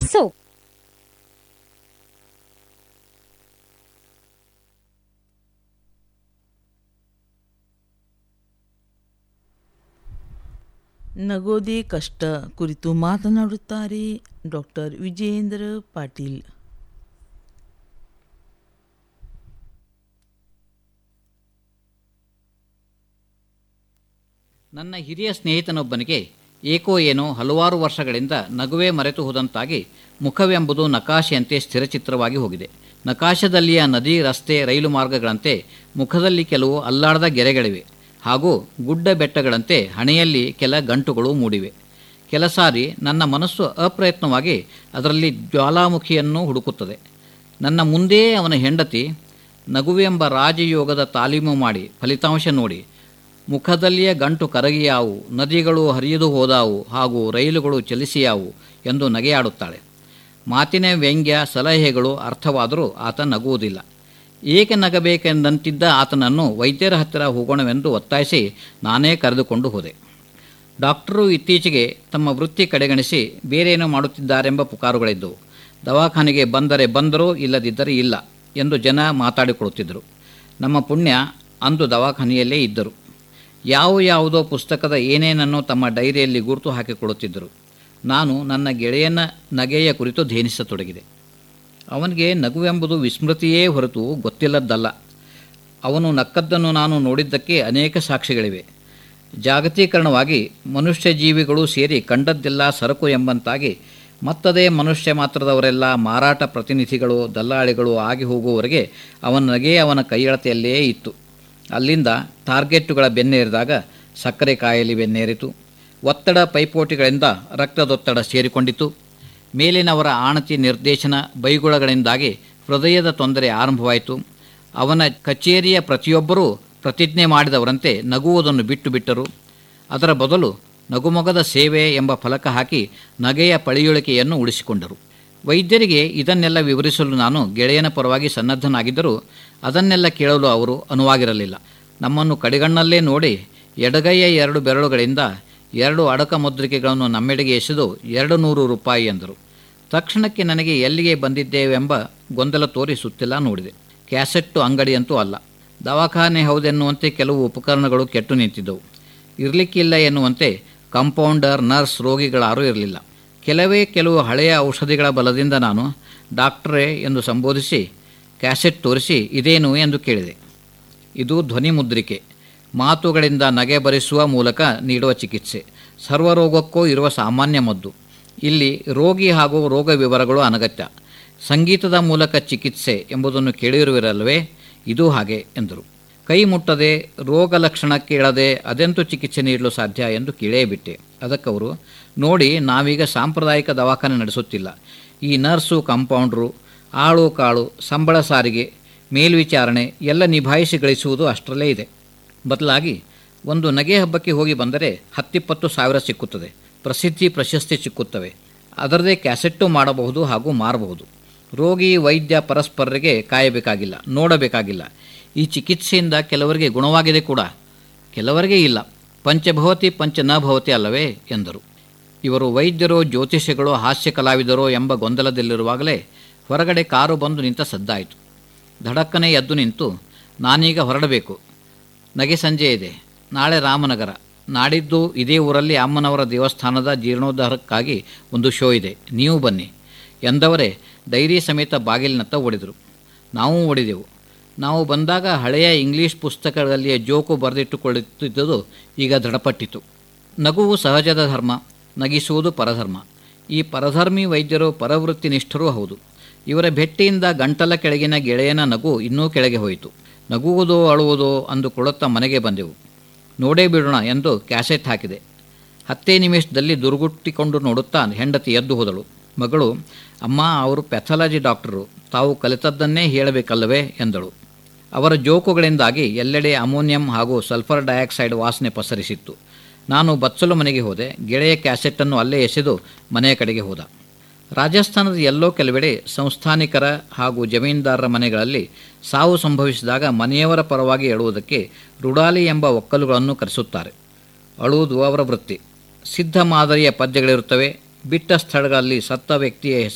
soap. ನಗೋದೇ ಕಷ್ಟ ಕುರಿತು ಮಾತನಾಡುತ್ತಾರೆ ಡಾಕ್ಟರ್ ವಿಜಯೇಂದ್ರ ಪಾಟೀಲ್ ನನ್ನ ಹಿರಿಯ ಸ್ನೇಹಿತನೊಬ್ಬನಿಗೆ ಏಕೋ ಏನೋ ಹಲವಾರು ವರ್ಷಗಳಿಂದ ನಗುವೇ ಮರೆತು ಹೋದಂತಾಗಿ ಮುಖವೆಂಬುದು ನಕಾಶೆಯಂತೆ ಸ್ಥಿರಚಿತ್ರವಾಗಿ ಹೋಗಿದೆ ನಕಾಶದಲ್ಲಿಯ ನದಿ ರಸ್ತೆ ರೈಲು ಮಾರ್ಗಗಳಂತೆ ಮುಖದಲ್ಲಿ ಕೆಲವು ಅಲ್ಲಾಡದ ಗೆರೆಗಳಿವೆ ಹಾಗೂ ಗುಡ್ಡ ಬೆಟ್ಟಗಳಂತೆ ಹಣೆಯಲ್ಲಿ ಕೆಲ ಗಂಟುಗಳು ಮೂಡಿವೆ ಕೆಲ ಸಾರಿ ನನ್ನ ಮನಸ್ಸು ಅಪ್ರಯತ್ನವಾಗಿ ಅದರಲ್ಲಿ ಜ್ವಾಲಾಮುಖಿಯನ್ನು ಹುಡುಕುತ್ತದೆ ನನ್ನ ಮುಂದೆಯೇ ಅವನ ಹೆಂಡತಿ ನಗುವೆಂಬ ರಾಜಯೋಗದ ತಾಲೀಮು ಮಾಡಿ ಫಲಿತಾಂಶ ನೋಡಿ ಮುಖದಲ್ಲಿಯೇ ಗಂಟು ಕರಗಿಯಾವು ನದಿಗಳು ಹರಿದು ಹೋದಾವು ಹಾಗೂ ರೈಲುಗಳು ಚಲಿಸಿಯಾವು ಎಂದು ನಗೆಯಾಡುತ್ತಾಳೆ ಮಾತಿನ ವ್ಯಂಗ್ಯ ಸಲಹೆಗಳು ಅರ್ಥವಾದರೂ ಆತ ನಗುವುದಿಲ್ಲ ಏಕೆ ನಗಬೇಕೆಂದಂತಿದ್ದ ಆತನನ್ನು ವೈದ್ಯರ ಹತ್ತಿರ ಹೋಗೋಣವೆಂದು ಒತ್ತಾಯಿಸಿ ನಾನೇ ಕರೆದುಕೊಂಡು ಹೋದೆ ಡಾಕ್ಟರು ಇತ್ತೀಚೆಗೆ ತಮ್ಮ ವೃತ್ತಿ ಕಡೆಗಣಿಸಿ ಬೇರೇನೋ ಮಾಡುತ್ತಿದ್ದಾರೆಂಬ ಪುಕಾರುಗಳಿದ್ದವು ದವಾಖಾನೆಗೆ ಬಂದರೆ ಬಂದರೂ ಇಲ್ಲದಿದ್ದರೆ ಇಲ್ಲ ಎಂದು ಜನ ಮಾತಾಡಿಕೊಳ್ಳುತ್ತಿದ್ದರು ನಮ್ಮ ಪುಣ್ಯ ಅಂದು ದವಾಖಾನೆಯಲ್ಲೇ ಇದ್ದರು ಯಾವ ಯಾವುದೋ ಪುಸ್ತಕದ ಏನೇನನ್ನು ತಮ್ಮ ಡೈರಿಯಲ್ಲಿ ಗುರುತು ಹಾಕಿಕೊಳ್ಳುತ್ತಿದ್ದರು ನಾನು ನನ್ನ ಗೆಳೆಯನ ನಗೆಯ ಕುರಿತು ಧೇನಿಸತೊಡಗಿದೆ ಅವನಿಗೆ ನಗುವೆಂಬುದು ವಿಸ್ಮೃತಿಯೇ ಹೊರತು ಗೊತ್ತಿಲ್ಲದ್ದಲ್ಲ ಅವನು ನಕ್ಕದ್ದನ್ನು ನಾನು ನೋಡಿದ್ದಕ್ಕೆ ಅನೇಕ ಸಾಕ್ಷಿಗಳಿವೆ ಜಾಗತೀಕರಣವಾಗಿ ಮನುಷ್ಯ ಜೀವಿಗಳು ಸೇರಿ ಕಂಡದ್ದೆಲ್ಲ ಸರಕು ಎಂಬಂತಾಗಿ ಮತ್ತದೇ ಮನುಷ್ಯ ಮಾತ್ರದವರೆಲ್ಲ ಮಾರಾಟ ಪ್ರತಿನಿಧಿಗಳು ದಲ್ಲಾಳಿಗಳು ಆಗಿ ಹೋಗುವವರೆಗೆ ಅವನ ನಗೆ ಅವನ ಕೈಯಳತೆಯಲ್ಲೇ ಇತ್ತು ಅಲ್ಲಿಂದ ಟಾರ್ಗೆಟ್ಟುಗಳ ಬೆನ್ನೇರಿದಾಗ ಸಕ್ಕರೆ ಕಾಯಿಲೆ ಬೆನ್ನೇರಿತು ಒತ್ತಡ ಪೈಪೋಟಿಗಳಿಂದ ರಕ್ತದೊತ್ತಡ ಸೇರಿಕೊಂಡಿತು ಮೇಲಿನವರ ಆಣತಿ ನಿರ್ದೇಶನ ಬೈಗುಳಗಳಿಂದಾಗಿ ಹೃದಯದ ತೊಂದರೆ ಆರಂಭವಾಯಿತು ಅವನ ಕಚೇರಿಯ ಪ್ರತಿಯೊಬ್ಬರೂ ಪ್ರತಿಜ್ಞೆ ಮಾಡಿದವರಂತೆ ನಗುವುದನ್ನು ಬಿಟ್ಟು ಬಿಟ್ಟರು ಅದರ ಬದಲು ನಗುಮೊಗದ ಸೇವೆ ಎಂಬ ಫಲಕ ಹಾಕಿ ನಗೆಯ ಪಳಿಯುಳಿಕೆಯನ್ನು ಉಳಿಸಿಕೊಂಡರು ವೈದ್ಯರಿಗೆ ಇದನ್ನೆಲ್ಲ ವಿವರಿಸಲು ನಾನು ಗೆಳೆಯನ ಪರವಾಗಿ ಸನ್ನದ್ಧನಾಗಿದ್ದರೂ ಅದನ್ನೆಲ್ಲ ಕೇಳಲು ಅವರು ಅನುವಾಗಿರಲಿಲ್ಲ ನಮ್ಮನ್ನು ಕಡೆಗಣ್ಣಲ್ಲೇ ನೋಡಿ ಎಡಗೈಯ ಎರಡು ಬೆರಳುಗಳಿಂದ ಎರಡು ಅಡಕ ಮುದ್ರಿಕೆಗಳನ್ನು ನಮ್ಮೆಡೆಗೆ ಎಸೆದು ಎರಡು ನೂರು ರೂಪಾಯಿ ಎಂದರು ತಕ್ಷಣಕ್ಕೆ ನನಗೆ ಎಲ್ಲಿಗೆ ಬಂದಿದ್ದೇವೆಂಬ ಗೊಂದಲ ತೋರಿ ಸುತ್ತಿಲ್ಲ ನೋಡಿದೆ ಕ್ಯಾಸೆಟ್ಟು ಅಂಗಡಿಯಂತೂ ಅಲ್ಲ ದವಾಖಾನೆ ಹೌದೆನ್ನುವಂತೆ ಕೆಲವು ಉಪಕರಣಗಳು ಕೆಟ್ಟು ನಿಂತಿದ್ದವು ಇರಲಿಕ್ಕಿಲ್ಲ ಎನ್ನುವಂತೆ ಕಂಪೌಂಡರ್ ನರ್ಸ್ ರೋಗಿಗಳಾರೂ ಇರಲಿಲ್ಲ ಕೆಲವೇ ಕೆಲವು ಹಳೆಯ ಔಷಧಿಗಳ ಬಲದಿಂದ ನಾನು ಡಾಕ್ಟ್ರೇ ಎಂದು ಸಂಬೋಧಿಸಿ ಕ್ಯಾಸೆಟ್ ತೋರಿಸಿ ಇದೇನು ಎಂದು ಕೇಳಿದೆ ಇದು ಧ್ವನಿ ಮುದ್ರಿಕೆ ಮಾತುಗಳಿಂದ ನಗೆ ಬರಿಸುವ ಮೂಲಕ ನೀಡುವ ಚಿಕಿತ್ಸೆ ಸರ್ವರೋಗಕ್ಕೂ ಇರುವ ಸಾಮಾನ್ಯ ಮದ್ದು ಇಲ್ಲಿ ರೋಗಿ ಹಾಗೂ ರೋಗ ವಿವರಗಳು ಅನಗತ್ಯ ಸಂಗೀತದ ಮೂಲಕ ಚಿಕಿತ್ಸೆ ಎಂಬುದನ್ನು ಕೇಳಿರುವಿರಲ್ವೇ ಇದು ಹಾಗೆ ಎಂದರು ಕೈ ಮುಟ್ಟದೆ ರೋಗ ಲಕ್ಷಣ ಕೇಳದೆ ಅದೆಂತೂ ಚಿಕಿತ್ಸೆ ನೀಡಲು ಸಾಧ್ಯ ಎಂದು ಕೇಳೇಬಿಟ್ಟೆ ಅದಕ್ಕವರು ನೋಡಿ ನಾವೀಗ ಸಾಂಪ್ರದಾಯಿಕ ದವಾಖಾನೆ ನಡೆಸುತ್ತಿಲ್ಲ ಈ ನರ್ಸು ಕಂಪೌಂಡ್ರು ಆಳು ಕಾಳು ಸಂಬಳ ಸಾರಿಗೆ ಮೇಲ್ವಿಚಾರಣೆ ಎಲ್ಲ ನಿಭಾಯಿಸಿ ಗಳಿಸುವುದು ಅಷ್ಟರಲ್ಲೇ ಇದೆ ಬದಲಾಗಿ ಒಂದು ನಗೆ ಹಬ್ಬಕ್ಕೆ ಹೋಗಿ ಬಂದರೆ ಹತ್ತಿಪ್ಪತ್ತು ಸಾವಿರ ಸಿಕ್ಕುತ್ತದೆ ಪ್ರಸಿದ್ಧಿ ಪ್ರಶಸ್ತಿ ಸಿಕ್ಕುತ್ತವೆ ಅದರದೇ ಕ್ಯಾಸೆಟ್ಟು ಮಾಡಬಹುದು ಹಾಗೂ ಮಾರಬಹುದು ರೋಗಿ ವೈದ್ಯ ಪರಸ್ಪರರಿಗೆ ಕಾಯಬೇಕಾಗಿಲ್ಲ ನೋಡಬೇಕಾಗಿಲ್ಲ ಈ ಚಿಕಿತ್ಸೆಯಿಂದ ಕೆಲವರಿಗೆ ಗುಣವಾಗಿದೆ ಕೂಡ ಕೆಲವರಿಗೆ ಇಲ್ಲ ಪಂಚಭವತಿ ಪಂಚ ನ ಭವತಿ ಅಲ್ಲವೇ ಎಂದರು ಇವರು ವೈದ್ಯರೋ ಜ್ಯೋತಿಷ್ಯಗಳೋ ಹಾಸ್ಯ ಕಲಾವಿದರೋ ಎಂಬ ಗೊಂದಲದಲ್ಲಿರುವಾಗಲೇ ಹೊರಗಡೆ ಕಾರು ಬಂದು ನಿಂತ ಸದ್ದಾಯಿತು ಧಡಕ್ಕನೆ ಎದ್ದು ನಿಂತು ನಾನೀಗ ಹೊರಡಬೇಕು ನಗೆ ಸಂಜೆ ಇದೆ ನಾಳೆ ರಾಮನಗರ ನಾಡಿದ್ದು ಇದೇ ಊರಲ್ಲಿ ಅಮ್ಮನವರ ದೇವಸ್ಥಾನದ ಜೀರ್ಣೋದ್ಧಾರಕ್ಕಾಗಿ ಒಂದು ಶೋ ಇದೆ ನೀವು ಬನ್ನಿ ಎಂದವರೇ ಡೈರಿ ಸಮೇತ ಬಾಗಿಲಿನತ್ತ ಓಡಿದರು ನಾವು ಓಡಿದೆವು ನಾವು ಬಂದಾಗ ಹಳೆಯ ಇಂಗ್ಲೀಷ್ ಪುಸ್ತಕಗಳಲ್ಲಿಯ ಜೋಕು ಬರೆದಿಟ್ಟುಕೊಳ್ಳುತ್ತಿದ್ದುದು ಈಗ ದೃಢಪಟ್ಟಿತು ನಗುವು ಸಹಜದ ಧರ್ಮ ನಗಿಸುವುದು ಪರಧರ್ಮ ಈ ಪರಧರ್ಮಿ ವೈದ್ಯರು ಪರವೃತ್ತಿ ನಿಷ್ಠರೂ ಹೌದು ಇವರ ಭೆಟ್ಟಿಯಿಂದ ಗಂಟಲ ಕೆಳಗಿನ ಗೆಳೆಯನ ನಗು ಇನ್ನೂ ಕೆಳಗೆ ಹೋಯಿತು ನಗುವುದೋ ಅಳುವುದೋ ಅಂದುಕೊಳ್ಳುತ್ತಾ ಮನೆಗೆ ಬಂದೆವು ನೋಡೇ ಬಿಡೋಣ ಎಂದು ಕ್ಯಾಸೆಟ್ ಹಾಕಿದೆ ಹತ್ತೇ ನಿಮಿಷದಲ್ಲಿ ದುರ್ಗುಟ್ಟಿಕೊಂಡು ನೋಡುತ್ತಾ ಹೆಂಡತಿ ಎದ್ದು ಹೋದಳು ಮಗಳು ಅಮ್ಮ ಅವರು ಪ್ಯಾಥಾಲಜಿ ಡಾಕ್ಟರು ತಾವು ಕಲಿತದ್ದನ್ನೇ ಹೇಳಬೇಕಲ್ಲವೇ ಎಂದಳು ಅವರ ಜೋಕುಗಳಿಂದಾಗಿ ಎಲ್ಲೆಡೆ ಅಮೋನಿಯಂ ಹಾಗೂ ಸಲ್ಫರ್ ಡೈಆಕ್ಸೈಡ್ ವಾಸನೆ ಪಸರಿಸಿತ್ತು ನಾನು ಬಚ್ಚಲು ಮನೆಗೆ ಹೋದೆ ಗೆಳೆಯ ಕ್ಯಾಸೆಟ್ಟನ್ನು ಅಲ್ಲೇ ಎಸೆದು ಮನೆಯ ಕಡೆಗೆ ಹೋದ ರಾಜಸ್ಥಾನದ ಎಲ್ಲೋ ಕೆಲವೆಡೆ ಸಂಸ್ಥಾನಿಕರ ಹಾಗೂ ಜಮೀನ್ದಾರರ ಮನೆಗಳಲ್ಲಿ ಸಾವು ಸಂಭವಿಸಿದಾಗ ಮನೆಯವರ ಪರವಾಗಿ ಅಳುವುದಕ್ಕೆ ರುಡಾಲಿ ಎಂಬ ಒಕ್ಕಲುಗಳನ್ನು ಕರೆಸುತ್ತಾರೆ ಅಳುವುದು ಅವರ ವೃತ್ತಿ ಸಿದ್ಧ ಮಾದರಿಯ ಪದ್ಯಗಳಿರುತ್ತವೆ ಬಿಟ್ಟ ಸ್ಥಳಗಳಲ್ಲಿ ಸತ್ತ ವ್ಯಕ್ತಿಯ ಹೆಸರು